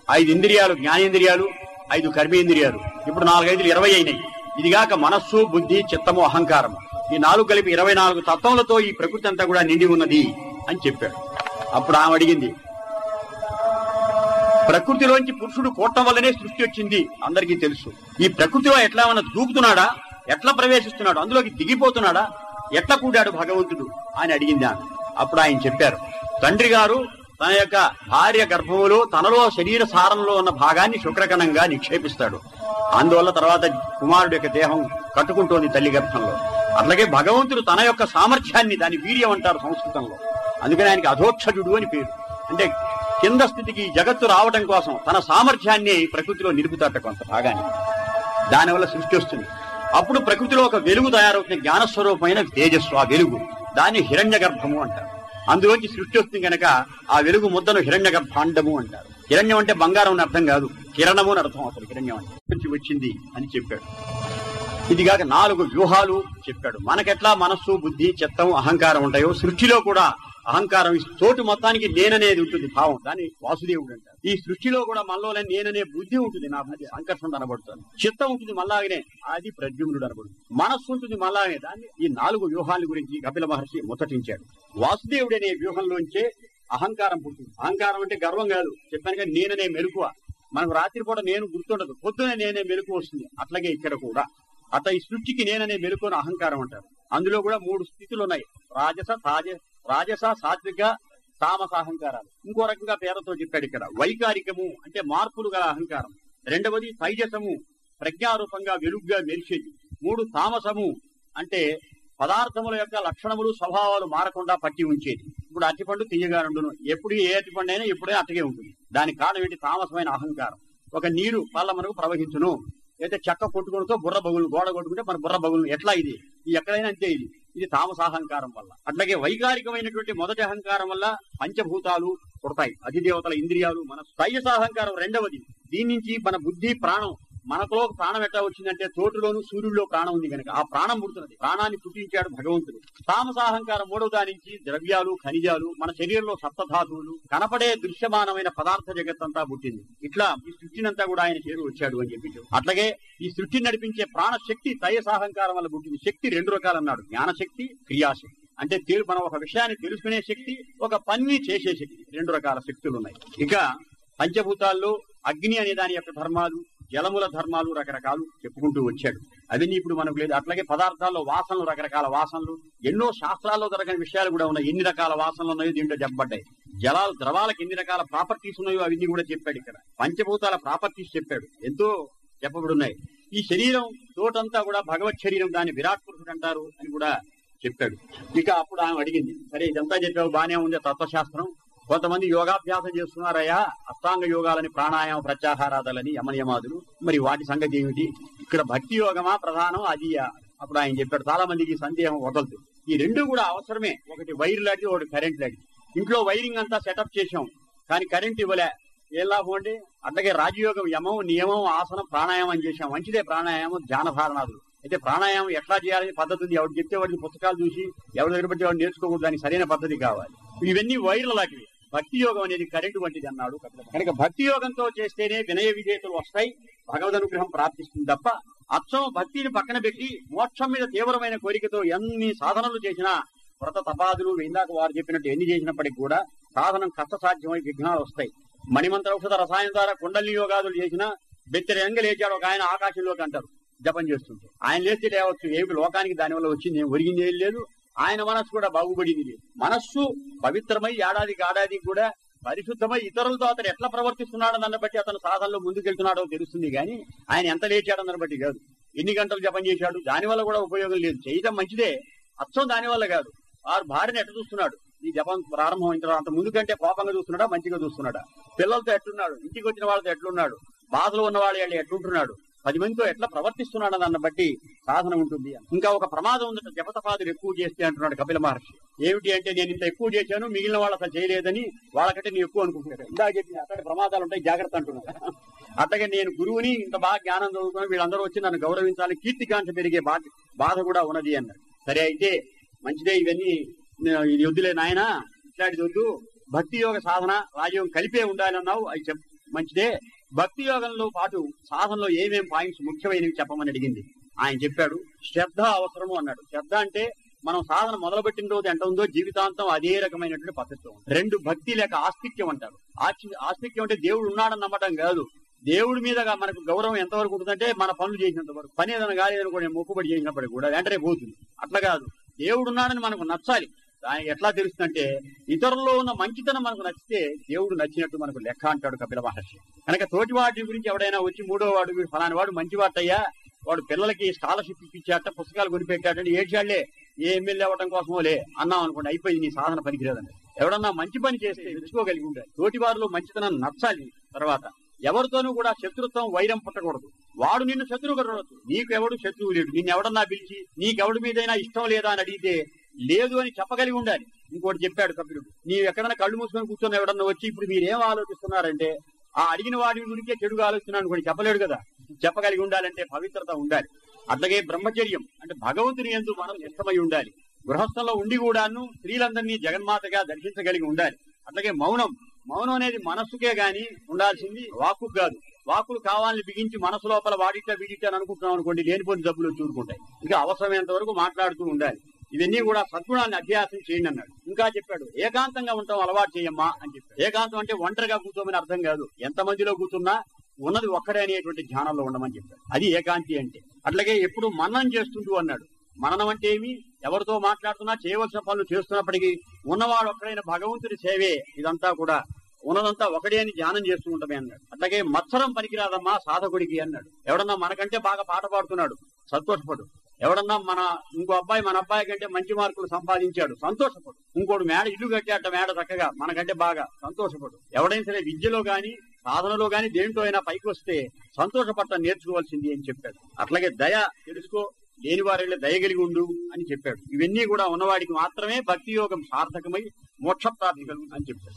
ఐదు ఇంద్రియాలు జ్ఞానేంద్రియాలు ఐదు కర్మేంద్రియాలు ఇప్పుడు నాలుగైదులు ఇరవై అయినాయి ఇదిగాక మనస్సు బుద్ధి చిత్తము అహంకారము ఈ నాలుగు కలిపి ఇరవై నాలుగు తత్వములతో ఈ ప్రకృతి అంతా కూడా నిండి ఉన్నది అని చెప్పాడు అప్పుడు ఆమె అడిగింది ప్రకృతిలోంచి పురుషుడు కోటం వల్లనే సృష్టి వచ్చింది అందరికీ తెలుసు ఈ ప్రకృతిలో ఎట్లా ఏమన్నా దూకుతున్నాడా ఎట్లా ప్రవేశిస్తున్నాడు అందులోకి దిగిపోతున్నాడా ఎట్లా కూడాడు భగవంతుడు అని అడిగింది ఆమె అప్పుడు ఆయన చెప్పారు తండ్రి గారు తన యొక్క భార్య గర్భములో తనలో శరీర సారంలో ఉన్న భాగాన్ని శుక్రకణంగా నిక్షేపిస్తాడు అందువల్ల తర్వాత కుమారుడు యొక్క దేహం కట్టుకుంటోంది తల్లి గర్భంలో అట్లాగే భగవంతుడు తన యొక్క సామర్థ్యాన్ని దాని వీర్యం అంటారు సంస్కృతంలో అందుకని ఆయనకి అధోక్షజుడు అని పేరు అంటే కింద స్థితికి ఈ జగత్తు రావడం కోసం తన సామర్థ్యాన్ని ప్రకృతిలో నిలుపుతాట కొంత భాగాన్ని దానివల్ల సృష్టి వస్తుంది అప్పుడు ప్రకృతిలో ఒక వెలుగు తయారవుతుంది జ్ఞానస్వరూపమైన తేజస్సు ఆ వెలుగు దాన్ని హిరణ్య గర్భము అంటారు అందులోంచి సృష్టి వస్తుంది గనక ఆ వెలుగు ముద్దను హిరణ్య గర్భాండము అంటారు హిరణ్యం అంటే బంగారం అని అర్థం కాదు కిరణము అని అర్థం అసలు హిరణ్యం అంటే నుంచి వచ్చింది అని చెప్పాడు ఇదిగాక నాలుగు వ్యూహాలు చెప్పాడు మనకెట్లా మనస్సు బుద్ధి చిత్తం అహంకారం ఉంటాయో సృష్టిలో కూడా అహంకారం ఈ చోటు మొత్తానికి నేననేది ఉంటుంది భావం దాన్ని వాసుదేవుడు అంటారు ఈ సృష్టిలో కూడా మనలోనే నేననే బుద్ధి ఉంటుంది నా బుద్ధి సంకర్షణ అనబడుతుంది చిత్తం ఉంటుంది మళ్ళాగనే అది ప్రద్యుమ్నుడు అనబడుతుంది మనస్సు ఉంటుంది మళ్ళాగే దాన్ని ఈ నాలుగు వ్యూహాల గురించి కపిల మహర్షి ముచ్చటించాడు వాసుదేవుడు అనే వ్యూహంలోంచే అహంకారం పుట్టింది అహంకారం అంటే గర్వం కాదు చెప్పాను కానీ నేననే మెలకువ మనకు రాత్రిపూట నేను గుర్తుండదు పొద్దునే నేనే మెలకు వస్తుంది అట్లాగే ఇక్కడ కూడా అట్లా ఈ సృష్టికి నేననే మెలుకుని అహంకారం అంటారు అందులో కూడా మూడు స్థితులు ఉన్నాయి రాజస తాజ రాజస సాత్విక తామస అహంకారాలు ఇంకో రకంగా పేరుతో చెప్పాడు ఇక్కడ వైకారికము అంటే మార్పులు గల అహంకారం రెండవది తైజసము ప్రజ్ఞారూపంగా వెలుగ్గా మెరిసేది మూడు తామసము అంటే పదార్థముల యొక్క లక్షణములు స్వభావాలు మారకుండా పట్టి ఉంచేది ఇప్పుడు అరటిపండు తీయగా ఉండును ఎప్పుడు ఏ అరటిపండు అయినా ఎప్పుడే అట్టగే ఉంటుంది దానికి కారణం ఏంటి తామసమైన అహంకారం ఒక నీరు పళ్ళ మనకు ప్రవహించును అయితే చెక్క కొట్టుకుంటూ బుర్ర బగులు గోడ కొట్టుకుంటే మన బుర్ర బగులు ఎట్లా ఇది ఇది ఎక్కడైనా అంతే ఇది ఇది తామసాహంకారం వల్ల అట్లాగే వైకారికమైనటువంటి మొదటి అహంకారం వల్ల పంచభూతాలు పుడతాయి అధిదేవతల ఇంద్రియాలు మన తైజసాహంకారం రెండవది దీని నుంచి మన బుద్ధి ప్రాణం మనకులో ప్రాణం ఎట్లా వచ్చిందంటే తోటలోను సూర్యుడిలో ప్రాణం ఉంది కనుక ఆ ప్రాణం పుడుతున్నది ప్రాణాన్ని పుట్టించాడు భగవంతుడు తామసాహంకారం మూడవ దాని నుంచి ద్రవ్యాలు ఖనిజాలు మన శరీరంలో సప్తధాతువులు కనపడే దృశ్యమానమైన పదార్థ జగత్తంతా పుట్టింది ఇట్లా ఈ సృష్టినంతా కూడా ఆయన చేరు వచ్చాడు అని చెప్పి అట్లాగే ఈ సృష్టిని నడిపించే ప్రాణశక్తి తయసాహంకారం వల్ల పుట్టింది శక్తి రెండు రకాలు అన్నాడు జ్ఞానశక్తి క్రియాశక్తి అంటే తెలు మనం ఒక విషయాన్ని తెలుసుకునే శక్తి ఒక పని చేసే శక్తి రెండు రకాల శక్తులు ఉన్నాయి ఇక పంచభూతాల్లో అగ్ని అనే దాని యొక్క ధర్మాలు జలముల ధర్మాలు రకరకాలు చెప్పుకుంటూ వచ్చాడు అవన్నీ ఇప్పుడు మనకు లేదు అట్లాగే పదార్థాల్లో వాసనలు రకరకాల వాసనలు ఎన్నో శాస్త్రాల్లో దొరకని విషయాలు కూడా ఉన్నాయి ఎన్ని రకాల వాసనలు ఉన్నాయో దీంట్లో చెప్పబడ్డాయి జలాలు ద్రవాలకు ఎన్ని రకాల ప్రాపర్టీస్ ఉన్నాయో అవన్నీ కూడా చెప్పాడు ఇక్కడ పంచభూతాల ప్రాపర్టీస్ చెప్పాడు ఎంతో చెప్పబడున్నాయి ఈ శరీరం తోటంతా కూడా భగవత్ శరీరం దాన్ని విరాట్ పురుషుడు అంటారు అని కూడా చెప్పాడు ఇక అప్పుడు ఆమె అడిగింది సరే ఇదంతా చెప్పావు బానే ఉంది తత్వశాస్త్రం కొంతమంది యోగాభ్యాసం చేస్తున్నారయ్యా అష్టాంగ యోగాలని ప్రాణాయామ ప్రత్యాహారాదాలని యమనియమాదులు మరి వాటి సంగతి ఏమిటి ఇక్కడ భక్తి యోగమా ప్రధానం అది అప్పుడు ఆయన చెప్పాడు చాలా మందికి ఈ సందేహం వదలదు ఈ రెండు కూడా అవసరమే ఒకటి వైర్ లాంటిది ఒకటి కరెంట్ లాంటిది ఇంట్లో వైరింగ్ అంతా సెటప్ చేశాం కానీ కరెంట్ ఇవ్వలే ఏం లాభం అండి అట్లాగే రాజయోగం యమం నియమం ఆసనం ప్రాణాయామం చేశాం మంచిదే ప్రాణాయామం ధ్యాన ధారణాలు అయితే ప్రాణాయామం ఎట్లా చేయాలని పద్ధతి ఉంది ఎవరు చెప్తే వాడిని పుస్తకాలు చూసి ఎవరి దగ్గర బట్టి వాడు నేర్చుకోకూడదు దానికి సరైన పద్ధతి కావాలి ఇవన్నీ వైర్ల లాంటివి భక్తి యోగం అనేది కరెంటు వంటిది అన్నాడు కనుక భక్తి యోగంతో చేస్తేనే వినయ విజేతలు వస్తాయి భగవద్ అనుగ్రహం ప్రాప్తిస్తుంది తప్ప అచ్చం భక్తిని పక్కన పెట్టి మోక్షం మీద తీవ్రమైన కోరికతో ఎన్ని సాధనలు చేసినా వ్రత తపాదులు ఇందాక వారు చెప్పినట్టు ఎన్ని చేసినప్పటికీ కూడా సాధనం కష్టసాధ్యమై విఘ్నాలు వస్తాయి మణిమంత్ర ఔషధ రసాయన ద్వారా కుండలి యోగాదులు చేసినా బెత్తెరంగ లేచాడు ఒక ఆయన ఆకాశంలోకి అంటారు జపం చేస్తుంటే ఆయన లేస్తే లేవచ్చు ఏమిటి లోకానికి దానివల్ల వచ్చింది ఏం ఒరిగింది ఏం లేదు ఆయన మనస్సు కూడా బాగుపడింది లేదు మనస్సు పవిత్రమై ఏడాదికి ఏడాది కూడా పరిశుద్ధమై ఇతరులతో అతను ఎట్లా ప్రవర్తిస్తున్నాడో దాన్ని బట్టి అతను సాధనలో ముందుకెళ్తున్నాడో తెలుస్తుంది కానీ ఆయన ఎంత లేచాడో దాన్ని బట్టి కాదు ఎన్ని గంటలు జపం చేశాడు దానివల్ల కూడా ఉపయోగం లేదు చేయడం మంచిదే అచ్చం దానివల్ల కాదు వారు భార్యను ఎట్లా చూస్తున్నాడు ఈ జపం ప్రారంభం అయిన తర్వాత అంత ముందు కంటే కోపంగా చూస్తున్నాడా మంచిగా చూస్తున్నాడా పిల్లలతో ఎట్లున్నాడు ఇంటికి వచ్చిన వాళ్ళతో ఎట్లున్నాడు బాధలో ఉన్న వాళ్ళు ఎట్లుంటున్నాడు పది మందితో ఎట్లా ప్రవర్తిస్తున్నాడు దాన్ని బట్టి సాధన ఉంటుంది ఇంకా ఒక ప్రమాదం ఉందట జపతపాదులు ఎక్కువ చేస్తే అంటున్నాడు కపిల మహర్షి ఏమిటి అంటే నేను ఇంత ఎక్కువ చేశాను మిగిలిన వాళ్ళు అసలు చేయలేదని వాళ్ళకంటే నేను ఎక్కువ అనుకుంటున్నాడు ఇందా చెప్పి అక్కడ ప్రమాదాలు ఉంటాయి జాగ్రత్త అంటున్నాడు అట్లాగే నేను గురువుని ఇంత బాగా జ్ఞానం చదువుకుని వీళ్ళందరూ వచ్చి నన్ను గౌరవించాలి కీర్తికాంక్ష పెరిగే బాధ బాధ కూడా ఉన్నది అన్నాడు సరే అయితే మంచిదే ఇవన్నీ ఇది వద్దులే నాయన ఇట్లాంటిది వద్దు భక్తి యోగ సాధన రాజయోగం కలిపే ఉండాలన్నావు అవి చెప్ మంచిదే భక్తి యోగంలో పాటు సాధనలో ఏమేం పాయింట్స్ ముఖ్యమైనవి చెప్పమని అడిగింది ఆయన చెప్పాడు శ్రద్ధ అవసరము అన్నాడు శ్రద్ధ అంటే మనం సాధన మొదలుపెట్టిన రోజు ఎంత ఉందో జీవితాంతం అదే రకమైనటువంటి పద్ధతితో ఉంది. రెండు భక్తి లేక ఆస్తిక్యం అంటారు ఆస్తి- ఆస్తిక్యం అంటే దేవుడు ఉన్నాడని నమ్మటం కాదు దేవుడి మీద మనకు గౌరవం ఎంతవరకు ఉంటుందంటే మన పనులు చేసినంత వరకు పని ఏదైనా కాలేదని కూడా మొక్కుబడి చేసినప్పటికీ కూడా వెంటనే పోతుంది అట్లా కాదు దేవుడు ఉన్నాడని మనకు నచ్చాలి దానికి ఎట్లా తెలుస్తుందంటే ఇతరుల్లో ఉన్న మంచితనం మనకు నచ్చితే దేవుడు నచ్చినట్టు మనకు లెక్క అంటాడు కపిల మహర్షి కనుక తోటి వాటి గురించి ఎవడైనా వచ్చి మూడో వాడు వీడు ఫలాని వాడు మంచి వాటయ్యా వాడు పిల్లలకి స్కాలర్షిప్ ఇప్పించాట పుస్తకాలు కొనిపెట్టాడని ఏడ్చాళ్లే ఏ ఎమ్మెల్యే అవ్వడం కోసమోలే అన్నాం అనుకోండి అయిపోయి నీ సాధన పనికిరాదండి ఎవడన్నా మంచి పని చేస్తే మెచ్చుకోగలిగి ఉండాలి తోటి వారిలో మంచితనం నచ్చాలి తర్వాత ఎవరితోనూ కూడా శత్రుత్వం వైరం పుట్టకూడదు వాడు నిన్ను శత్రువు కనవచ్చు నీకు ఎవడు శత్రువు లేడు నిన్ను ఎవడన్నా పిలిచి నీకెవడి మీదైనా ఇష్టం లేదా అని అడిగితే లేదు అని చెప్పగలిగి ఉండాలి ఇంకోటి చెప్పాడు కపిలుడు నీవు ఎక్కడైనా కళ్ళు మూసుకొని కూర్చొని ఎవడన్నా వచ్చి ఇప్పుడు మీరేం ఆలోచిస్తున్నారంటే ఆ అడిగిన వాడి గురించే చెడుగా ఆలోచన అనుకోని చెప్పలేడు కదా చెప్పగలిగి ఉండాలంటే పవిత్రత ఉండాలి అట్లాగే బ్రహ్మచర్యం అంటే భగవంతుని ఎందు మనం ఇష్టమై ఉండాలి గృహస్థంలో ఉండి కూడాను స్త్రీలందరినీ జగన్మాతగా దర్శించగలిగి ఉండాలి అట్లాగే మౌనం మౌనం అనేది మనస్సుకే గాని ఉండాల్సింది వాక్కు కాదు వాక్కులు కావాలని బిగించి మనసు లోపల వాడిట వీడిట అని అనుకుంటున్నాం అనుకోండి లేనిపోని జబ్బులు చూరుకుంటాయి ఇంకా అవసరమైనంత వరకు మాట్లాడుతూ ఉండాలి ఇవన్నీ కూడా సద్గుణాన్ని అభ్యాసం చేయండి అన్నాడు ఇంకా చెప్పాడు ఏకాంతంగా ఉంటాం అలవాటు చేయమ్మా అని చెప్పాడు ఏకాంతం అంటే ఒంటరిగా కూర్చోమని అర్థం కాదు ఎంత మందిలో కూర్చున్నా ఉన్నది ఒక్కడే అనేటువంటి ధ్యానంలో ఉండమని చెప్పాడు అది ఏకాంతి అంటే అట్లాగే ఎప్పుడు మననం చేస్తుంటూ అన్నాడు మననం అంటే ఏమి ఎవరితో మాట్లాడుతున్నా చేయవలసిన పనులు చేస్తున్నప్పటికీ ఉన్నవాడు ఒక్కడైన భగవంతుడి సేవే ఇదంతా కూడా ఉన్నదంతా ఒకడే అని ధ్యానం చేస్తూ ఉంటామే అన్నాడు అట్లాగే మత్సరం పనికిరాదమ్మా సాధకుడికి అన్నాడు ఎవడన్నా మనకంటే బాగా పాట పాడుతున్నాడు సంతోషపడు ఎవడన్నా మన ఇంకో అబ్బాయి మన అబ్బాయి కంటే మంచి మార్కులు సంపాదించాడు సంతోషపడు ఇంకోటి మేడ ఇల్లు కట్టాట మేడ చక్కగా మనకంటే బాగా సంతోషపడు ఎవడైనా సరే విద్యలో గాని సాధనలో గాని దేంట్లో అయినా పైకి వస్తే సంతోషపడటం నేర్చుకోవాల్సింది అని చెప్పాడు అట్లాగే దయ తెలుసుకో లేని వారిలో దయగలిగి ఉండు అని చెప్పాడు ఇవన్నీ కూడా ఉన్నవాడికి మాత్రమే భక్తి యోగం సార్థకమై మోక్ష ప్రాప్తి కలుగు అని చెప్పాడు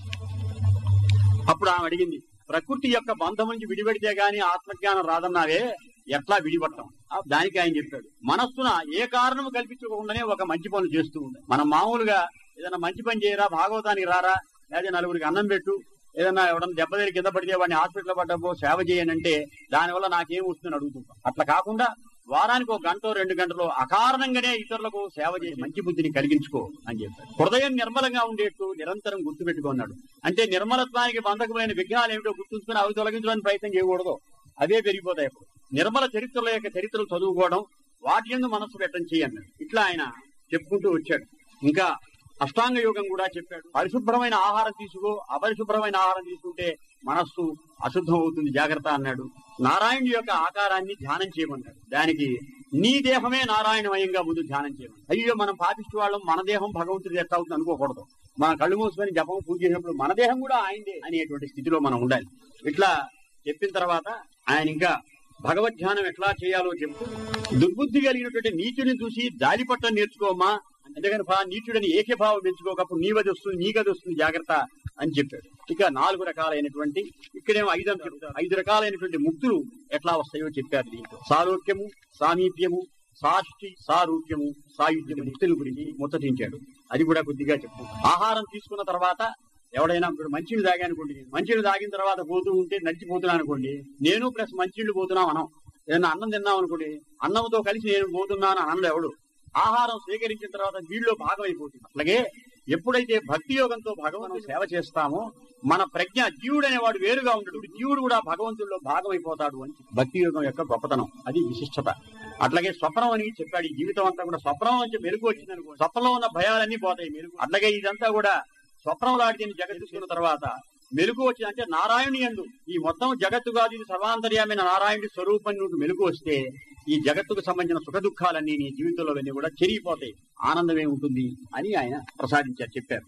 అప్పుడు ఆమె అడిగింది ప్రకృతి యొక్క బంధం నుంచి విడిపెడితే గాని ఆత్మజ్ఞానం రాదన్నావే ఎట్లా విడిపడటం ఆ దానికి ఆయన చెప్పాడు మనస్సున ఏ కారణము కల్పించకుండానే ఒక మంచి పనులు చేస్తూ ఉండాలి మనం మామూలుగా ఏదైనా మంచి పని చేయరా భాగవతానికి రారా లేదా నలుగురికి అన్నం పెట్టు ఏదన్నా ఎవడన్నా దెబ్బ దగ్గర కింద పడితే వాడిని హాస్పిటల్ పడ్డపో సేవ చేయనంటే దానివల్ల నాకేం వస్తుందని అడుగుతుంటాం అట్లా కాకుండా వారానికి ఒక గంట రెండు గంటలు అకారణంగానే ఇతరులకు సేవ చేసి మంచి బుద్ధిని కలిగించుకో అని చెప్పాడు హృదయం నిర్మలంగా ఉండేట్టు నిరంతరం గుర్తుపెట్టుకున్నాడు అంటే నిర్మలత్వానికి బంధకమైన విఘ్నాలు ఏమిటో గుర్తుంచుకుని అవి తొలగించడానికి ప్రయత్నం చేయకూడదు అవే పెరిగిపోతాయి అప్పుడు నిర్మల చరిత్రల యొక్క చరిత్రలు చదువుకోవడం వాటి ఎందు మనస్సు పెట్టం చేయన్నాడు ఇట్లా ఆయన చెప్పుకుంటూ వచ్చాడు ఇంకా అష్టాంగ యోగం కూడా చెప్పాడు పరిశుభ్రమైన ఆహారం తీసుకో అపరిశుభ్రమైన ఆహారం తీసుకుంటే మనస్సు అశుద్ధం అవుతుంది జాగ్రత్త అన్నాడు నారాయణుడి యొక్క ఆకారాన్ని ధ్యానం చేయమన్నాడు దానికి నీ దేహమే నారాయణమయంగా ముందు ధ్యానం చేయమని అయ్యో మనం పాపిస్తూ వాళ్ళం మన దేహం భగవంతుడి ఎట్లా అవుతుంది అనుకోకూడదు మన కళ్ళు మూసుకొని జపం పూజ చేసినప్పుడు మన దేహం కూడా ఆయనదే అనేటువంటి స్థితిలో మనం ఉండాలి ఇట్లా చెప్పిన తర్వాత ఆయన ఇంకా భగవద్ ధ్యానం ఎట్లా చేయాలో చెప్తూ దుర్బుద్ధి కలిగినటువంటి నీచుని చూసి జాలిపట్టం నేర్చుకోమా అంతేగాని భా నీచుడని ఏకభావం పెంచుకోకప్పుడు నీవది వస్తుంది నీకది వస్తుంది జాగ్రత్త అని చెప్పాడు ఇక నాలుగు రకాలైనటువంటి ఇక్కడేమో ఐదు అని చెప్తారు ఐదు రకాలైనటువంటి ముక్తులు ఎట్లా వస్తాయో చెప్పారు దీంట్లో సారూప్యము సామీప్యము సాష్టి సారూప్యము సాయుధ్యము ముక్తుల గురించి ముచ్చటించాడు అది కూడా కొద్దిగా చెప్పు ఆహారం తీసుకున్న తర్వాత ఎవడైనా ఇప్పుడు మంచినీళ్ళు తాగా అనుకోండి మంచినీళ్ళు తాగిన తర్వాత పోతూ ఉంటే నడిచిపోతున్నా అనుకోండి నేను ప్లస్ మంచినీళ్ళు పోతున్నాం అనం ఏదైనా అన్నం తిన్నాం అనుకోండి అన్నంతో కలిసి నేను పోతున్నాను అన్నంలో ఎవడు ఆహారం స్వీకరించిన తర్వాత వీళ్ళలో భాగం అయిపోతుంది అట్లాగే ఎప్పుడైతే భక్తి యోగంతో భగవంతుడు సేవ చేస్తామో మన ప్రజ్ఞ జీవుడు అనేవాడు వేరుగా ఉండడు జీవుడు కూడా భగవంతుడిలో భాగం అయిపోతాడు అని భక్తి యోగం యొక్క గొప్పతనం అది విశిష్టత అట్లాగే స్వప్నం అని చెప్పాడు ఈ జీవితం అంతా కూడా స్వప్నం నుంచి మెరుగు వచ్చింది అనుకో స్వప్నంలో ఉన్న భయాలన్నీ పోతాయి మెరుగు అట్లాగే ఇదంతా కూడా స్వప్నం లాంటి జగత్ తీసుకున్న తర్వాత మెరుగు వచ్చి అంటే నారాయణి ఎందు ఈ మొత్తం జగత్తు కాదు ఇది సర్వాంతర్యామైన నారాయణుడి స్వరూపం నుండి మెరుగు వస్తే ఈ జగత్తుకు సంబంధించిన సుఖ దుఃఖాలన్నీ నీ జీవితంలో అన్నీ కూడా చెరిగిపోతాయి ఆనందమే ఉంటుంది అని ఆయన ప్రసాదించారు చెప్పారు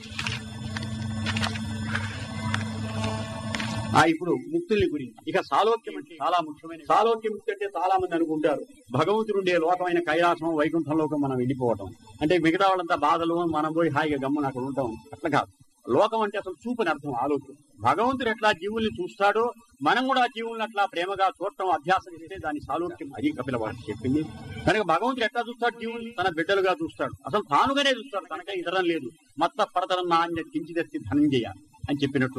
ఆ ఇప్పుడు ముక్తుల్ని గురించి ఇక సాలోక్యం అంటే చాలా ముఖ్యమైన సాలోక్య ముక్తి అంటే చాలా మంది అనుకుంటారు భగవంతుడు ఉండే లోకమైన కైలాసం వైకుంఠంలోకి మనం వెళ్ళిపోవటం అంటే మిగతా వాళ్ళంతా బాధలు మనం పోయి హాయిగా గమ్మున అక్కడ ఉంటాం అట్లా కాదు లోకం అంటే అసలు చూపని అర్థం ఆలోచన భగవంతుడు ఎట్లా జీవుల్ని చూస్తాడో మనం కూడా ఆ జీవుల్ని అట్లా ప్రేమగా చూడటం అభ్యాసం చేస్తే దాని సాలోక్యం అది కపిల వాటి చెప్పింది కనుక భగవంతుడు ఎట్లా చూస్తాడు జీవుల్ని తన బిడ్డలుగా చూస్తాడు అసలు తానుగానే చూస్తాడు తనకే ఇతరం లేదు మత్త పడతరం నాణ్య కించిదస్తి ధనంజయ అని చెప్పినట్టుగా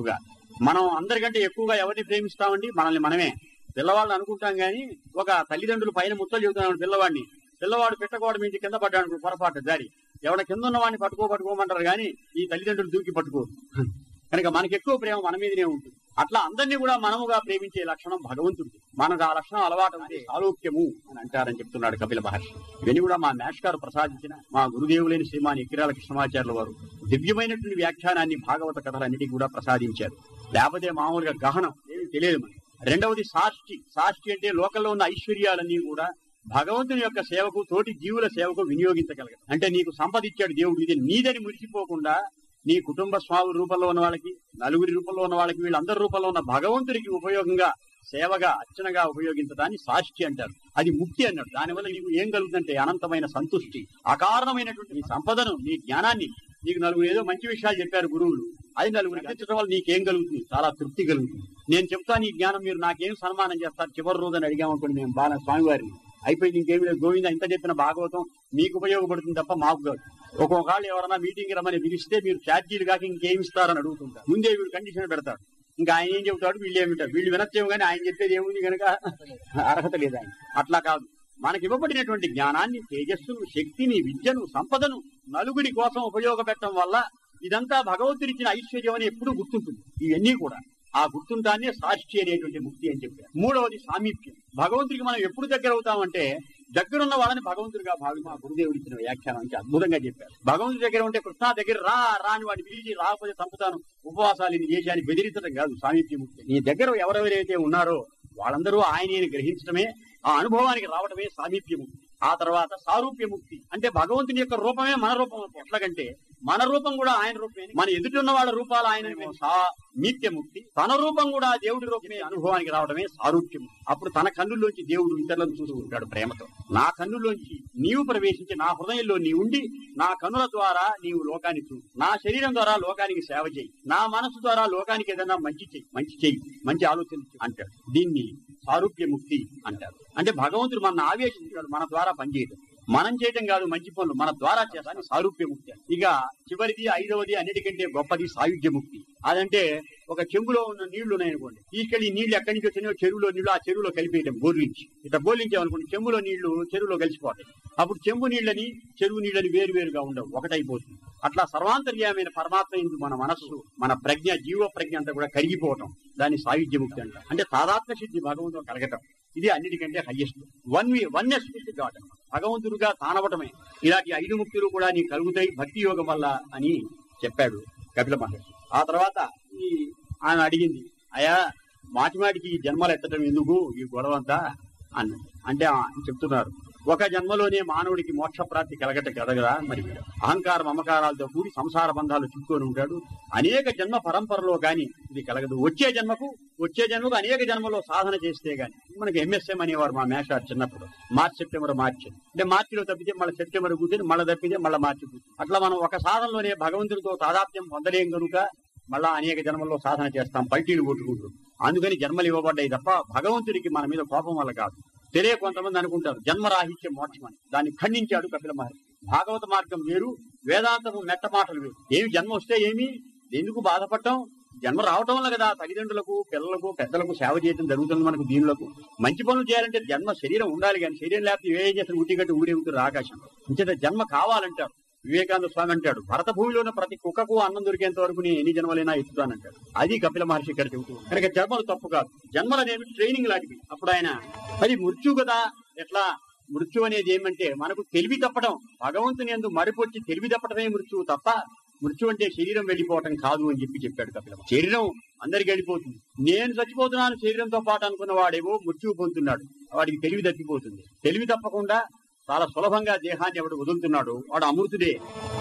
మనం అందరికంటే ఎక్కువగా ఎవరిని ప్రేమిస్తామండి మనల్ని మనమే పిల్లవాళ్ళు అనుకుంటాం గాని ఒక తల్లిదండ్రులు పైన ముత్తలు చెబుతున్నాడు పిల్లవాడిని పిల్లవాడు పెట్టకోడ మించి కింద పడ్డాడు పొరపాటు దారి ఎవడ కింద ఉన్న వాడిని పట్టుకో పట్టుకోమంటారు కానీ ఈ తల్లిదండ్రులు దూకి పట్టుకోరు కనుక మనకి ఎక్కువ ప్రేమ మన మీదనే ఉంటుంది అట్లా అందరినీ కూడా మనముగా ప్రేమించే లక్షణం భగవంతుడిది మనకు ఆ లక్షణం అలవాటు అంటే సాలోక్యము అని అంటారని చెప్తున్నాడు కపిల మహర్షి ఇవన్నీ కూడా మా మేష్ గారు ప్రసాదించిన మా గురుదేవులైన శ్రీమాన్ ఎక్కిరాల కృష్ణమాచార్యుల వారు దివ్యమైనటువంటి వ్యాఖ్యానాన్ని భాగవత కథలన్నిటికీ కూడా ప్రసాదించారు లేకపోతే మామూలుగా గహనం ఏమీ తెలియదు మనకి రెండవది సాక్షి సాక్షి అంటే లోకంలో ఉన్న ఐశ్వర్యాలన్నీ కూడా భగవంతుని యొక్క సేవకు తోటి జీవుల సేవకు వినియోగించగలగదు అంటే నీకు సంపద ఇచ్చాడు దేవుడు ఇది నీదని మురిసిపోకుండా నీ కుటుంబ స్వామి రూపంలో ఉన్న వాళ్ళకి నలుగురి రూపంలో ఉన్న వాళ్ళకి వీళ్ళందరి రూపంలో ఉన్న భగవంతుడికి ఉపయోగంగా సేవగా అర్చనగా ఉపయోగించడాన్ని సాక్షి అంటారు అది ముక్తి అన్నాడు దానివల్ల నీకు ఏం కలుగుతుందంటే అనంతమైన సంతుష్టి అకారణమైనటువంటి నీ సంపదను నీ జ్ఞానాన్ని నీకు నలుగురు ఏదో మంచి విషయాలు చెప్పారు గురువులు అది నలుగురికి అందించడం వల్ల నీకేం కలుగుతుంది చాలా తృప్తి కలుగుతుంది నేను చెప్తాను ఈ జ్ఞానం మీరు నాకేం సన్మానం చేస్తారు చివరి రోజు అని అడిగామనుకోండి మేము బాగా స్వామివారిని అయిపోయింది ఇంకేమి లేదు గోవింద ఇంత చెప్పిన భాగవతం మీకు ఉపయోగపడుతుంది తప్ప మాకు కాదు ఒక్కొక్కళ్ళు ఎవరైనా మీటింగ్ రమ్మని పిలిస్తే మీరు ఛార్జీలు కాక ఇంకేమి ఇస్తారని అడుగుతుంటారు ముందే వీడు కండిషన్ పెడతాడు ఇంకా ఆయన ఏం చెబుతాడు వీళ్ళు ఏమిటారు వీళ్ళు వినొచ్చేమో కానీ ఆయన చెప్పేది ఏముంది కనుక అర్హత లేదు ఆయన అట్లా కాదు మనకి ఇవ్వబడినటువంటి జ్ఞానాన్ని తేజస్సును శక్తిని విద్యను సంపదను నలుగురి కోసం ఉపయోగపెట్టడం వల్ల ఇదంతా భగవంతుడిచ్చిన ఐశ్వర్యం అని ఎప్పుడూ గుర్తుంటుంది ఇవన్నీ కూడా ఆ గుర్తుంటాన్నే సాక్షి అనేటువంటి ముక్తి అని చెప్పారు మూడవది సామీప్యం భగవంతుడికి మనం ఎప్పుడు దగ్గర అవుతామంటే దగ్గరున్న వాళ్ళని భగవంతుడిగా భావి మా గురుదేవుడు ఇచ్చిన వ్యాఖ్యానం నుంచి అద్భుతంగా చెప్పారు భగవంతుడి దగ్గర ఉంటే కృష్ణ దగ్గర రా రా అని వాడిని పిలిచి రాకపోతే చంపుతాను ఉపవాసాలు ఇది చేసి అని బెదిరించడం కాదు సామీప్య ముక్తి నీ దగ్గర ఎవరెవరైతే ఉన్నారో వాళ్ళందరూ ఆయనని గ్రహించడమే ఆ అనుభవానికి రావడమే సామీప్య ముక్తి ఆ తర్వాత సారూప్య ముక్తి అంటే భగవంతుని యొక్క రూపమే మన రూపం ఎట్లాగంటే మన రూపం కూడా ఆయన రూపమే మన ఎదుటిన్న వాళ్ళ రూపాలు ఆయన సామీప్య ముక్తి తన రూపం కూడా దేవుడి రూపమే అనుభవానికి రావడమే సారూప్యం అప్పుడు తన కన్నుల్లోంచి దేవుడు ఇతరులను చూసుకుంటాడు ప్రేమతో నా కన్నుల్లోంచి నీవు ప్రవేశించి నా హృదయంలో నీ ఉండి నా కన్నుల ద్వారా నీవు లోకాన్ని చూ నా శరీరం ద్వారా లోకానికి సేవ చేయి నా మనసు ద్వారా లోకానికి ఏదైనా మంచి చెయ్యి మంచి చెయ్యి మంచి ఆలోచన చెయ్యి అంటాడు దీన్ని సారూప్య ముక్తి అంటారు అంటే భగవంతుడు మన ఆవేశించాడు మన ద్వారా పనిచేయడం మనం చేయటం కాదు మంచి పనులు మన ద్వారా చేస్తాను సారూప్య ముక్తి ఇక చివరిది ఐదవది అన్నిటికంటే గొప్పది సాయుధ్య ముక్తి అదంటే ఒక చెంబులో ఉన్న నీళ్లు ఉన్నాయనుకోండి తీసుకెళ్లి ఈ నీళ్లు ఎక్కడి నుంచి వచ్చినాయో చెరువులో నీళ్లు ఆ చెరువులో కలిపేయటం బోర్లించి ఇట్లా బోర్లించామనుకోండి చెంబులో నీళ్లు చెరువులో కలిసిపోతాయి అప్పుడు చెంబు నీళ్ళని చెరువు నీళ్ళని వేరు వేరుగా ఉండవు ఒకటైపోతుంది అట్లా సర్వాంతర్యమైన పరమాత్మ ఎందు మన మనస్సు మన ప్రజ్ఞ జీవ ప్రజ్ఞ అంతా కూడా కరిగిపోవటం దాన్ని సాయుధ్య ముక్తి అంటారు అంటే తాదాత్మ సిద్ధి భగవంతుడు కలగటం ఇది అన్నిటికంటే highest one we one is with God భగవంతుడుగా తానవటమే ఇలాంటి ఐదు ముక్తులు కూడా నీకు కలుగుతాయి భక్తి యోగం వల్ల అని చెప్పాడు కపిల మహర్షి ఆ తర్వాత ఈ ఆమె అడిగింది అయా మాటి మాటికి ఈ జన్మలు ఎత్తడం ఎందుకు ఈ గొడవ అంతా అన్నది అంటే ఆ చెప్తున్నారు ఒక జన్మలోనే మానవుడికి మోక్ష ప్రాప్తి కలగట కలగదా మరి వీడు అహంకార మమకారాలతో కూడి సంసార బంధాలు చుట్టుకొని ఉంటాడు అనేక జన్మ పరంపరలో గాని ఇది కలగదు వచ్చే జన్మకు వచ్చే జన్మకు అనేక జన్మలో సాధన చేస్తే గాని మనకి ఎంఎస్ఎం అనేవారు మా మేషారు చిన్నప్పుడు మార్చి సెప్టెంబర్ మార్చి అంటే మార్చిలో తప్పితే మళ్ళీ సెప్టెంబర్ కూర్చొని మళ్ళీ తప్పితే మళ్ళీ మార్చి కూర్చుని అట్లా మనం ఒక సాధనలోనే భగవంతుడితో తాదాత్మ్యం పొందలేం కనుక మళ్ళా అనేక జన్మల్లో సాధన చేస్తాం పల్టీలు కొట్టుకుంటూ అందుకని జన్మలు ఇవ్వబడ్డాయి తప్ప భగవంతుడికి మన మీద కోపం వల్ల కాదు తెలియ కొంతమంది అనుకుంటారు జన్మరాహిత్య మోక్షం అని దాన్ని ఖండించాడు కపిల మహర్షి భాగవత మార్గం వేరు వేదాంతము మెట్ట మాటలు వేరు ఏమి జన్మ వస్తే ఏమి ఎందుకు బాధపడటం జన్మ రావటం వల్ల కదా తల్లిదండ్రులకు పిల్లలకు పెద్దలకు సేవ చేయడం జరుగుతుంది మనకు దీనులకు మంచి పనులు చేయాలంటే జన్మ శరీరం ఉండాలి కానీ శరీరం లేకపోతే ఏం చేస్తారు ఉట్టిగట్టు ఊరే ఉంటుంది ఆకాశం ఇంచేత జన్మ కావాలంటారు వివేకానంద స్వామి అంటాడు భరత భూమిలో ఉన్న ప్రతి కుక్కకు అన్నం దొరికేంత వరకు నేను ఎన్ని జన్మలైనా ఎత్తుతానంటాడు అది కపిల మహర్షి ఇక్కడ చెబుతూ కనుక జన్మలు తప్పు కాదు జన్మలు అనేవి ట్రైనింగ్ లాంటివి అప్పుడు ఆయన అది మృత్యు కదా ఎట్లా మృత్యు అనేది ఏమంటే మనకు తెలివి తప్పడం భగవంతుని ఎందు మరిపొచ్చి తెలివి తప్పడమే మృత్యువు తప్ప మృత్యు అంటే శరీరం వెళ్ళిపోవటం కాదు అని చెప్పి చెప్పాడు కపిల శరీరం అందరికి వెళ్ళిపోతుంది నేను చచ్చిపోతున్నాను శరీరంతో పాటు అనుకున్న వాడేమో మృత్యువు పొందుతున్నాడు వాడికి తెలివి తప్పిపోతుంది తెలివి తప్పకుండా చాలా సులభంగా దేహాన్ని ఎవడు వదులుతున్నాడు వాడు అమృతుడే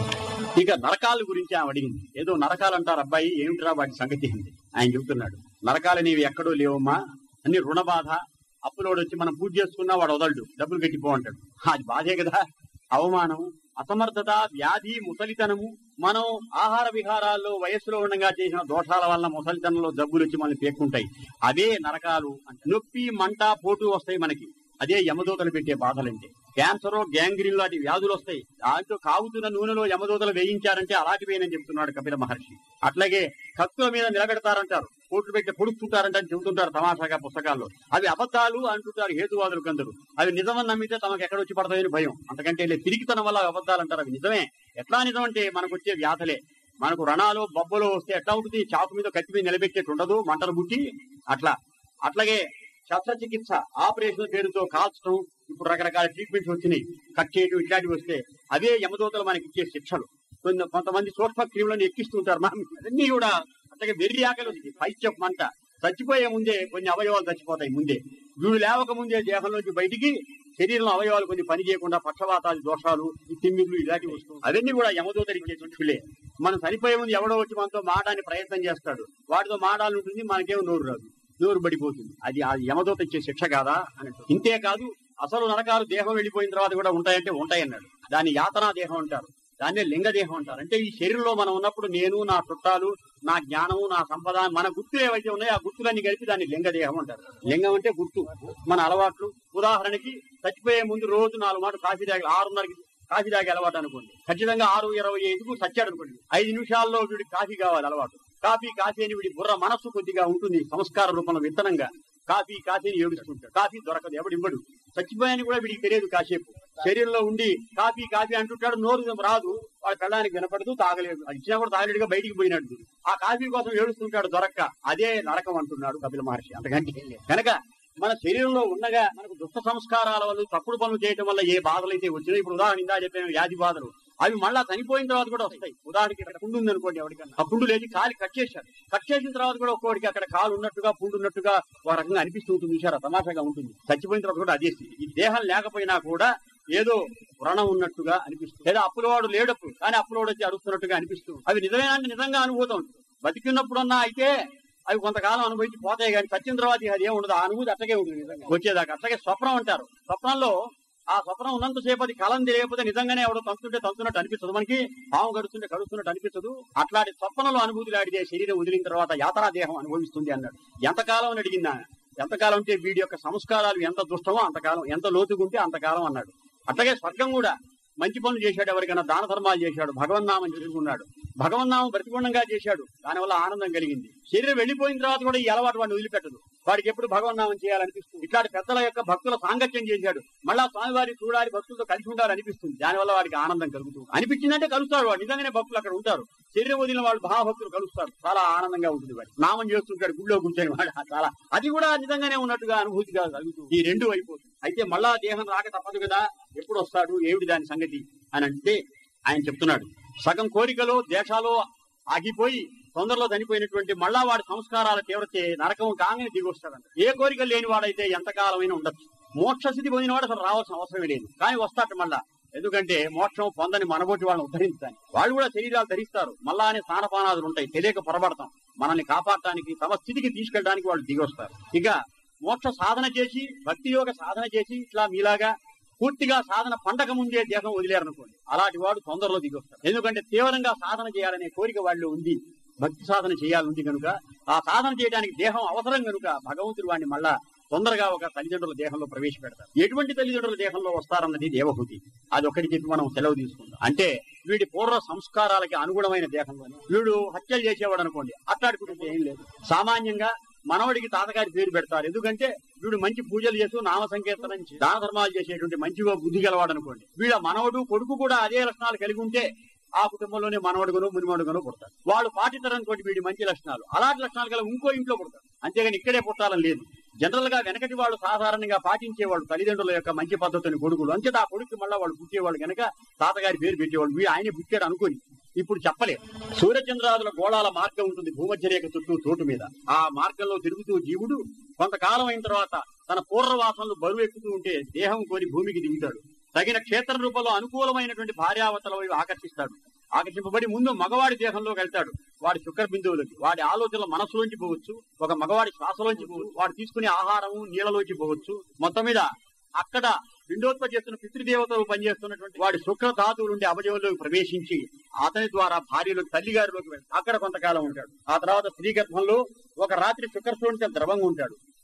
ఇక నరకాల గురించి ఆమె అడిగింది ఏదో నరకాలు అంటారు అబ్బాయి ఏమిట్రా వాటి సంగతి ఏంటి ఆయన చెబుతున్నాడు నరకాలు అనేవి ఎక్కడో లేవమ్మా అన్ని రుణ బాధ అప్పులోడు వచ్చి మనం పూజ చేసుకున్నా వాడు వదలడు డబ్బులు కట్టిపో అంటాడు అది బాధే కదా అవమానం అసమర్థత వ్యాధి ముసలితనము మనం ఆహార విహారాల్లో వయస్సులో ఉండగా చేసిన దోషాల వల్ల ముసలితనంలో జబ్బులు వచ్చి మనల్ని పేర్కొంటాయి అవే నరకాలు అంటే నొప్పి మంట పోటు వస్తాయి మనకి అదే యమదూతలు పెట్టే బాధలంటే క్యాన్సర్ గ్యాంగ్రీన్ లాంటి వ్యాధులు వస్తాయి దాంట్లో కాగుతున్న నూనెలో యమదూతలు వేయించారంటే అలాంటివేనని చెప్తున్నాడు కపిల మహర్షి అట్లాగే కత్తుల మీద నిలబెడతారంటారు కోట్లు పెట్టి పొడుచుకుంటారంట అని చెబుతుంటారు తమాషాగా పుస్తకాల్లో అవి అబద్ధాలు అంటుంటారు హేతువాదులు కొందరు అవి నిజమని నమ్మితే తమకు ఎక్కడ వచ్చి పడతాయని భయం అంతకంటే లే తిరిగితనం వల్ల అవి అబద్ధాలు అంటారు అవి నిజమే ఎట్లా నిజం అంటే మనకు వచ్చే వ్యాధులే మనకు రణాలు బొబ్బలు వస్తే ఎట్లా ఉంటుంది చాకు మీద కత్తి మీద నిలబెట్టేట్టు ఉండదు మంటలు బుట్టి అట్లా అట్లాగే శస్త్రచికిత్స ఆపరేషన్ పేరుతో కాల్చడం ఇప్పుడు రకరకాల ట్రీట్మెంట్స్ వచ్చినాయి కట్ చేయడం ఇట్లాంటివి వస్తే అవే యమదూతలు మనకి ఇచ్చే శిక్షలు కొన్ని కొంతమంది సూక్ష్మ క్రిములను ఎక్కిస్తుంటారు మనం అన్ని కూడా అట్లాగే వెర్రి ఆకలి వచ్చింది పైచ్యం మంట చచ్చిపోయే ముందే కొన్ని అవయవాలు చచ్చిపోతాయి ముందే వీడు లేవక ముందే దేహంలోంచి బయటికి శరీరంలో అవయవాలు కొన్ని పని చేయకుండా పక్షవాతాలు దోషాలు ఈ తిమ్మిర్లు ఇలాంటివి వస్తుంది అవన్నీ కూడా యమదూతలు ఇచ్చేటువంటిలే మనం చనిపోయే ముందు ఎవడో వచ్చి మనతో మాటానికి ప్రయత్నం చేస్తాడు వాటితో మాటాలుంటుంది మనకేమో నోరు రాదు నోరు పడిపోతుంది అది ఆ యమదూత ఇచ్చే శిక్ష కాదా అని ఇంతే కాదు అసలు నరకాలు దేహం వెళ్ళిపోయిన తర్వాత కూడా ఉంటాయంటే ఉంటాయన్నాడు దాన్ని యాతనా దేహం అంటారు దాన్నే లింగ దేహం అంటారు అంటే ఈ శరీరంలో మనం ఉన్నప్పుడు నేను నా చుట్టాలు నా జ్ఞానము నా సంపద మన గుర్తులు ఏవైతే ఉన్నాయో ఆ గుర్తులన్నీ కలిపి దాన్ని లింగ దేహం అంటారు లింగం అంటే గుర్తు మన అలవాట్లు ఉదాహరణకి చచ్చిపోయే ముందు రోజు నాలుగు మాట కాఫీ తాగి ఆరున్నరకి కాఫీ తాగే అలవాటు అనుకోండి ఖచ్చితంగా ఆరు ఇరవై ఐదుకు సచ్చాడు అనుకోండి ఐదు నిమిషాల్లో వీడికి కాఫీ కావాలి అలవాటు కాఫీ కాఫీ అని వీడి బుర్ర మనస్సు కొద్దిగా ఉంటుంది సంస్కార రూపంలో విత్తనంగా కాఫీ కాఫీని ఏడుస్తుంటాడు కాఫీ దొరకదు ఎవడు ఇవ్వడు చచ్చిపోయాని కూడా వీడికి తెలియదు కాసేపు శరీరంలో ఉండి కాఫీ కాఫీ అంటుంటాడు నోరు రాదు వాడు పెళ్ళానికి వినపడదు తాగలేదు అది ఇచ్చినా కూడా తాగలేడుగా బయటికి పోయినట్టు ఆ కాఫీ కోసం ఏడుస్తుంటాడు దొరక్క అదే నరకం అంటున్నాడు కపిల మహర్షి అంతకంటే ఏం లేదు. కనుక మన శరీరంలో ఉండగా మనకు దుష్ట సంస్కారాల వల్ల తప్పుడు పనులు చేయడం వల్ల ఏ బాధలు అయితే వచ్చినాయి ఇప్పుడు ఉదాహరణ ఇందా చెప్పాను వ్యాధి బాధలు అవి మళ్ళా చనిపోయిన తర్వాత కూడా వస్తాయి ఉదాహరణకి ఇక్కడ పుండు ఉంది అనుకోండి ఎవరికన్నా ఆ పుండు లేచి కాలి కట్ చేశారు కట్ చేసిన తర్వాత కూడా ఒక్కోడికి అక్కడ కాలు ఉన్నట్టుగా పుండు ఉన్నట్టుగా ఒక రకంగా అనిపిస్తూ ఉంటుంది చూసారా తమాషాగా ఉంటుంది చచ్చిపోయిన తర్వాత కూడా అదే స్థితి ఈ దేహం లేకపోయినా కూడా ఏదో వ్రణం ఉన్నట్టుగా అనిపిస్తుంది లేదా అప్పులవాడు లేడప్పుడు కానీ అప్పులవాడు వచ్చి అడుగుతున్నట్టుగా అనిపిస్తుంది అవి నిజమేనా అంటే నిజంగా అనుభూతం ఉంటుంది బతికినప్పుడన్నా అయితే అవి కొంతకాలం అనుభవించి పోతాయి కానీ చచ్చిన తర్వాత ఇక అది ఏం ఉండదు ఆ అనుభూతి అట్టగే ఉంటుంది నిజంగా వచ్చేదాకా అట్లాగే స్వప్నం అంటారు స్వప్నంలో ఆ స్వప్నం ఉన్నంతసేపు అది కలం తెలియకపోతే నిజంగానే ఎవడో తంతుంటే తంతున్నట్టు అనిపిస్తుంది మనకి పాము గడుస్తుంటే గడుస్తున్నట్టు అనిపించదు అట్లాంటి స్వప్నంలో అనుభూతి లాడితే శరీరం వదిలిన తర్వాత యాతనా దేహం అనుభవిస్తుంది అన్నాడు ఎంతకాలం అని అడిగిందా ఎంతకాలం అంటే వీడి యొక్క సంస్కారాలు ఎంత దుష్టమో అంతకాలం ఎంత లోతుగుంటే అంతకాలం అన్నాడు అట్లాగే స్వర్గం కూడా మంచి పనులు చేశాడు ఎవరికైనా దాన ధర్మాలు చేశాడు భగవన్నామం చేసుకున్నాడు భగవన్నామం ప్రతిగుణంగా చేశాడు దానివల్ల ఆనందం కలిగింది శరీరం వెళ్ళిపోయిన తర్వాత కూడా ఈ అలవాటు వాడిని వదిలిపెట్టదు వాడికి ఎప్పుడు భగవన్నామం చేయాలనిపిస్తుంది ఇట్లాంటి పెద్దల యొక్క భక్తుల సాంగత్యం చేశాడు మళ్ళా స్వామివారి చూడాలి భక్తులతో కలిసి ఉండాలనిపిస్తుంది దానివల్ల వాడికి ఆనందం కలుగుతుంది అనిపించిందంటే కలుస్తాడు వాడు నిజంగానే భక్తులు అక్కడ ఉంటారు శరీరం వదిలిన వాళ్ళు భావభక్తులు కలుస్తారు చాలా ఆనందంగా ఉంటుంది వాడు నామం చేస్తుంటాడు గుళ్ళో కూర్చొని వాడు చాలా అది కూడా నిజంగానే ఉన్నట్టుగా అనుభూతిగా కలుగుతుంది ఈ రెండు అయిపోతుంది అయితే మళ్ళా దేహం రాక తప్పదు కదా ఎప్పుడు వస్తాడు ఏమిటి దాని సంగతి అని అంటే ఆయన చెప్తున్నాడు సగం కోరికలో దేశాలో ఆగిపోయి తొందరలో చనిపోయినటువంటి మళ్ళా వాడి సంస్కారాల తీవ్రతే నరకం కాగానే దిగి వస్తాడంట ఏ కోరిక లేని వాడైతే ఎంతకాలమైనా ఉండొచ్చు మోక్ష స్థితి పొందిన వాడు అసలు రావాల్సిన అవసరమే లేదు కానీ వస్తాట మళ్ళా ఎందుకంటే మోక్షం పొందని మనబోటి వాళ్ళని ఉద్ధరించడానికి వాళ్ళు కూడా శరీరాలు ధరిస్తారు మళ్ళా అనే స్నానపానాదులు ఉంటాయి తెలియక పొరపడతాం మనల్ని కాపాడటానికి తమ స్థితికి తీసుకెళ్ళడానికి వాళ్ళు దిగి వస్తారు ఇక మోక్ష సాధన చేసి భక్తి యోగ సాధన చేసి ఇట్లా మీలాగా పూర్తిగా సాధన పండగ ముందే దేహం వదిలేరనుకోండి అలాంటి వాడు తొందరలో దిగి వస్తాడు ఎందుకంటే తీవ్రంగా సాధన చేయాలనే కోరిక వాళ్ళు ఉంది భక్తి సాధన చేయాలంది కనుక ఆ సాధన చేయడానికి దేహం అవసరం కనుక భగవంతుడు వాడిని మళ్ళా తొందరగా ఒక తల్లిదండ్రుల దేహంలో ప్రవేశపెడతారు ఎటువంటి తల్లిదండ్రుల దేహంలో వస్తారన్నది దేవహూతి అది ఒకటి చెప్పి మనం సెలవు తీసుకుందాం అంటే వీడి పూర్వ సంస్కారాలకి అనుగుణమైన దేహంలోనే వీడు హత్యలు చేసేవాడు అనుకోండి అట్లాడుకుంటే ఏం లేదు సామాన్యంగా మనవడికి తాతగారి పేరు పెడతారు ఎందుకంటే వీడు మంచి పూజలు చేస్తూ నామ సంకీర్తనం చేసి దాన ధర్మాలు చేసేటువంటి మంచిగా బుద్ధి గలవాడు అనుకోండి వీళ్ళ మనవడు కొడుకు కూడా అదే లక్షణాలు కలిగి ఉంటే ఆ కుటుంబంలోనే మనవడుగును మునిమడుగును పుడతారు వాళ్ళు పాటించడానికి వీడి మంచి లక్షణాలు అలాంటి లక్షణాలు గల ఇంకో ఇంట్లో పుడతారు అంతేగాని ఇక్కడే పుట్టాలని లేదు జనరల్ గా వెనకటి వాళ్ళు సాధారణంగా పాటించేవాళ్ళు తల్లిదండ్రుల యొక్క మంచి పద్ధతిని కొడుకులు అంతే ఆ కొడుకు మళ్ళీ వాళ్ళు పుట్టేవాళ్ళు కనుక తాతగారి పేరు పెట్టేవాళ్ళు వీడు ఆయన పుట్టాడు అనుకుని ఇప్పుడు చెప్పలేదు సూర్యచంద్రాదుల గోళాల మార్గం ఉంటుంది భూమధ్యరేఖ చుట్టూ చోటు మీద ఆ మార్గంలో తిరుగుతూ జీవుడు కొంతకాలం అయిన తర్వాత తన పూర్వవాసనలు బరువు ఎక్కుతూ ఉంటే దేహం కోరి భూమికి దిగుతాడు తగిన క్షేత్ర రూపంలో అనుకూలమైనటువంటి భార్యావతల వైపు ఆకర్షిస్తాడు ఆకర్షింపబడి ముందు మగవాడి దేహంలోకి వెళ్తాడు వాడి శుక్ర బిందువులకి వాడి ఆలోచనల మనసులోంచి పోవచ్చు ఒక మగవాడి శ్వాసలోంచి పోవచ్చు వాడు తీసుకునే ఆహారము నీళ్ళలోంచి పోవచ్చు మొత్తం మీద అక్కడ పిండోత్పత్తి చేస్తున్న పితృదేవతలు పనిచేస్తున్నటువంటి వాడి శుక్ర ధాతువులు ఉండే అవయవంలోకి ప్రవేశించి అతని ద్వారా భార్యలోకి తల్లిగారిలోకి వెళ్తాడు అక్కడ కొంతకాలం ఉంటాడు ఆ తర్వాత స్త్రీ గర్భంలో ఒక రాత్రి శుక్రశోణిత ద్రవంగా ఉంటాడు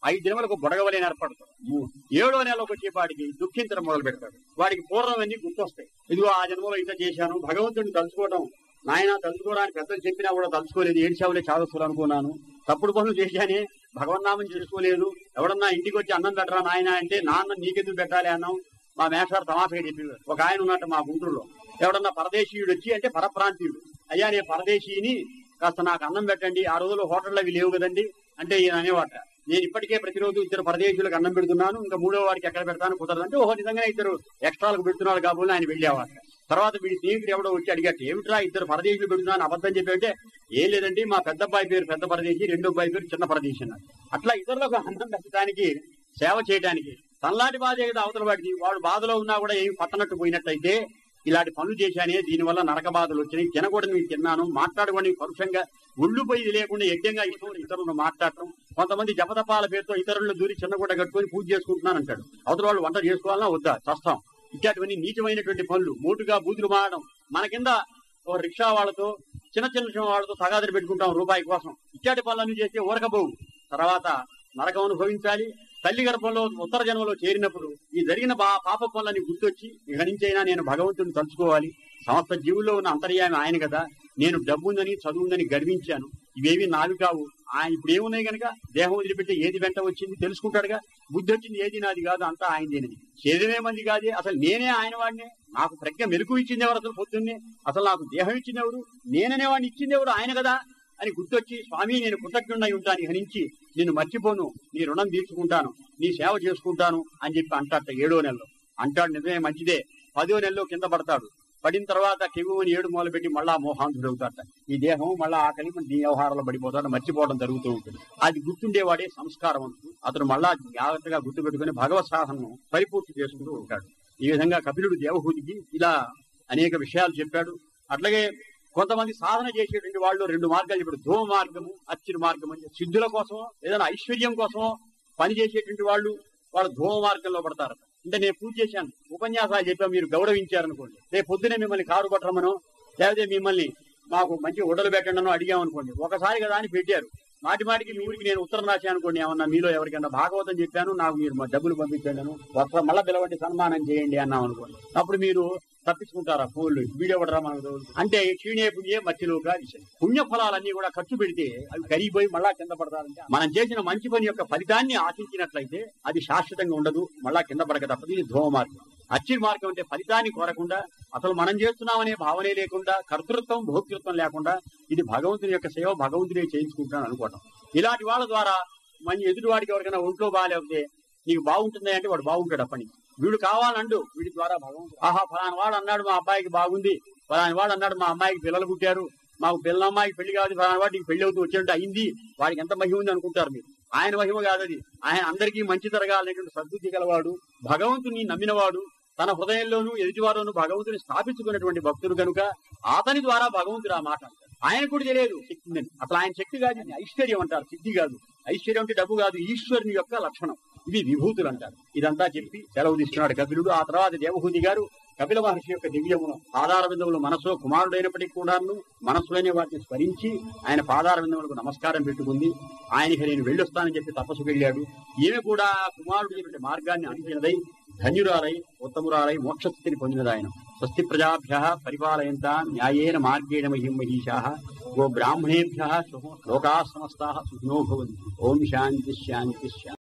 ఐదు దినములకు బుడగవలే ఏర్పడతాడు మూ- ఏడో నెలకు వచ్చేపాటికి దుఃఖించడం మొదలు పెడతాడు వాడికి పూర్వం అన్ని గుర్తొస్తాయి ఇదిగో ఆ జన్మలో ఇంత చేశాను భగవంతుడిని తలుచుకోవడం నాయన తలుచుకోవడానికి పెద్దలు చెప్పినా కూడా తలుచుకోలేదు ఏడ్చావులే చాదస్తులు అనుకున్నాను తప్పుడు పనులు చేశానే భగవన్నామం చేసుకోలేదు ఎవడన్నా ఇంటికి వచ్చి అన్నం పెట్టరా నాయన అంటే నాన్న నీకెందుకు పెట్టాలి అన్నాం మా మేషారు తమాషగా చెప్పేవారు ఒక ఆయన ఉన్నట్టు మా గుంటూరులో ఎవడన్నా పరదేశీయుడు వచ్చి అంటే పరప్రాంతీయుడు అయ్యా నేను పరదేశీని కాస్త నాకు అన్నం పెట్టండి ఆ రోజుల్లో హోటళ్ళు అవి లేవు కదండి అంటే ఈయన అనేవాట నేను ఇప్పటికే ప్రతిరోజు ఇద్దరు పరదేశీయులకు అన్నం పెడుతున్నాను ఇంకా మూడో వాడికి ఎక్కడ పెడతాను కుదరదంటే ఓహో నిజంగా ఇద్దరు ఎక్స్ట్రాలకు పెడుతున్నాడు కాబట్టి ఆయన వెళ్ళేవాట తర్వాత వీడి స్నేహితుడు ఎవడో వచ్చి అడిగట్టు ఏమిట్రా ఇద్దరు పరదేశీయులు పెడుతున్నాను అబద్ధం చెప్పి అంటే ఏం లేదండి మా పెద్ద అబ్బాయి పేరు పెద్ద పరదేశి రెండో అబ్బాయి పేరు చిన్న పరదేశి అన్నారు అట్లా ఇతరులకు అన్నం పెట్టడానికి సేవ చేయడానికి తనలాంటి బాధే కదా అవతల వాడికి వాడు బాధలో ఉన్నా కూడా ఏమి పట్టనట్టు పోయినట్టయితే ఇలాంటి పనులు చేశానే దీనివల్ల నరక బాధలు వచ్చినాయి తినకూడదు నేను తిన్నాను మాట్లాడకూడని పరుషంగా ఒళ్ళు పోయి లేకుండా యజ్ఞంగా ఇష్టం ఇతరులను మాట్లాడటం కొంతమంది జపతపాల పేరుతో ఇతరులను దూరి చిన్నగూడ కట్టుకొని పూజ చేసుకుంటున్నాను అంటాడు అవతల వాళ్ళు వంట చేసుకోవాలన్నా వద్దా చస్తాం ఇట్లాంటివన్నీ నీచమైనటువంటి పనులు మోటుగా బూతులు మారడం మన కింద ఓ రిక్షా వాళ్ళతో చిన్న చిన్న వాళ్ళతో తగాదలు పెట్టుకుంటాం రూపాయి కోసం ఇట్లాంటి పనులన్నీ చేస్తే ఊరకపోవు తర్వాత నరకం అనుభవించాలి తల్లి గర్భంలో ఉత్తర జన్మలో చేరినప్పుడు ఈ జరిగిన బా పాప పనులని గుర్తొచ్చి ఇక నుంచైనా నేను భగవంతుని తలుచుకోవాలి సమస్త జీవుల్లో ఉన్న అంతర్యామి ఆయన కదా నేను డబ్బుందని చదువుందని గర్వించాను ఇవేవి నావి కావు ఆయన ఇప్పుడు ఏమున్నాయి గనక దేహం వదిలిపెట్టి ఏది వెంట వచ్చింది తెలుసుకుంటాడుగా బుద్ధి వచ్చింది ఏది నాది కాదు అంతా ఆయనదేనది శరీరమే మంది కాదే అసలు నేనే ఆయన వాడినే నాకు ప్రజ్ఞ మెరుగు ఇచ్చింది ఎవరు అసలు పొద్దున్నే అసలు నాకు దేహం ఇచ్చింది ఎవరు నేననే వాడిని ఇచ్చింది ఎవరు ఆయన కదా అని గుర్తొచ్చి స్వామి నేను కృతజ్ఞుడై ఉంటాను ఇక నుంచి నిన్ను మర్చిపోను నీ రుణం తీర్చుకుంటాను నీ సేవ చేసుకుంటాను అని చెప్పి అంటాట ఏడో నెలలో అంటాడు నిజమే మంచిదే పదో నెలలో కింద పడతాడు పడిన తర్వాత కెవ్వుని ఏడు మొదలు పెట్టి మళ్ళా మోహాంతుడు అవుతాడట ఈ దేహం మళ్ళా ఆకలి దీని వ్యవహారంలో పడిపోతాడు మర్చిపోవడం జరుగుతూ ఉంటుంది అది గుర్తుండేవాడే సంస్కారవంతుడు అతను మళ్ళా జాగ్రత్తగా గుర్తు పెట్టుకుని భగవత్ సాధనను పరిపూర్తి చేసుకుంటూ ఉంటాడు ఈ విధంగా కపిలుడు దేవహూతికి ఇలా అనేక విషయాలు చెప్పాడు అట్లాగే కొంతమంది సాధన చేసేటువంటి వాళ్ళు రెండు మార్గాలు చెప్పాడు ధూమ మార్గము అచ్చిరి మార్గం అని చెప్పి. సిద్ధుల కోసం ఏదైనా ఐశ్వర్యం కోసమో పని చేసేటువంటి వాళ్ళు వాళ్ళు ధూమ మార్గంలో పడతారు అంటే నేను పూజ చేశాను ఉపన్యాసాలు చెప్పా మీరు గౌరవించారనుకోండి రేపు పొద్దునే మిమ్మల్ని కారు కొట్టరమనో లేకపోతే మిమ్మల్ని మాకు మంచి ఉడలు పెట్టండనో అడిగామనుకోండి ఒకసారి కదా అని పెట్టారు మాటి మాటికి మీ ఊరికి నేను ఉత్తరం రాశాను అనుకోండి ఏమన్నా మీలో ఎవరికైనా భాగవతం చెప్పాను నాకు మీరు మా డబ్బులు పంపించండి వస్త్రం మళ్ళా పిలవండి సన్మానం చేయండి అన్నాం అనుకోండి అప్పుడు మీరు తప్పించుకుంటారా ఫోన్లు వీడియో కూడా మనకు తోలు. అంటే క్షీణే పుణ్యే మధ్యలోగా విషయం పుణ్య ఫలాలన్నీ కూడా ఖర్చు పెడితే అవి కరిగిపోయి మళ్ళా కింద పడతారంటే మనం చేసిన మంచి పని యొక్క ఫలితాన్ని ఆశించినట్లయితే అది శాశ్వతంగా ఉండదు మళ్ళా కింద పడక తప్పదు ఇది ధ్రువ మార్గం అచ్చిరి మార్గం అంటే ఫలితాన్ని కోరకుండా అసలు మనం చేస్తున్నామనే భావనే లేకుండా కర్తృత్వం భోక్తృత్వం లేకుండా ఇది భగవంతుని యొక్క సేవ భగవంతుడే చేయించుకుంటాను అనుకోవటం ఇలాంటి వాళ్ళ ద్వారా మన ఎదుటివాడికి ఎవరికైనా ఒంట్లో బాగాలేకపోతే నీకు బాగుంటుంది అంటే వాడు బాగుంటాడు అప్పటి నుంచి. వీడు కావాలండు వీడి ద్వారా భగవంతుడు ఆహా ఫలానా వాడు అన్నాడు మా అబ్బాయికి బాగుంది ఫలానా వాడు అన్నాడు మా అమ్మాయికి పిల్లలు పుట్టారు మాకు పిల్ల అమ్మాయికి పెళ్లి కాదు ఫలానా వాడు నీకు పెళ్లి అవుతూ వచ్చినట్టు అయింది వాడికి ఎంత మహిమ ఉంది అనుకుంటారు మీరు ఆయన మహిమ కాదు అది ఆయన అందరికీ మంచి జరగాలనేటువంటి సద్బుద్ధి గలవాడు భగవంతుని నమ్మినవాడు తన హృదయంలోనూ ఎదుటివారును భగవంతుని స్థాపించుకున్నటువంటి భక్తుడు కనుక అతని ద్వారా భగవంతుడు ఆ మాట అంటాడు. ఆయన కూడా తెలియదు శక్తి ఉందని అసలు ఆయన శక్తి కాదు ఇది ఐశ్వర్యం అంటారు సిద్ధి కాదు ఐశ్వర్యం అంటే డబ్బు కాదు ఈశ్వరుని యొక్క లక్షణం ఇవి విభూతులు అంటారు ఇదంతా చెప్పి సెలవు తీసుకున్నాడు కపిలుడు ఆ తర్వాత దేవహూతి గారు కపిల మహర్షి యొక్క దివ్యమును పాదార బిందువులు మనసులో కుమారుడైనప్పటికీ కూడాను మనసులోనే వాటిని స్మరించి ఆయన పాదార బిందువులకు నమస్కారం పెట్టుకుంది ఆయనకి నేను వెళ్ళొస్తానని చెప్పి తపస్సు వెళ్ళాడు ఈమె కూడా ఆ కుమారుడు చెప్పిన మార్గాన్ని అనుకున్నదై ధన్యురాలై ఉత్తమురాలై మోక్షస్థితిని పొందినది ఆయన స్వస్తి ప్రజాభ్య పరిపాలయంత న్యాయేన మార్గేణ మహిం మహిషా గో బ్రాహ్మణేభ్య లోకా సమస్తా సుఖినో భవంతు ఓం శాంతి శాంతి శాంతి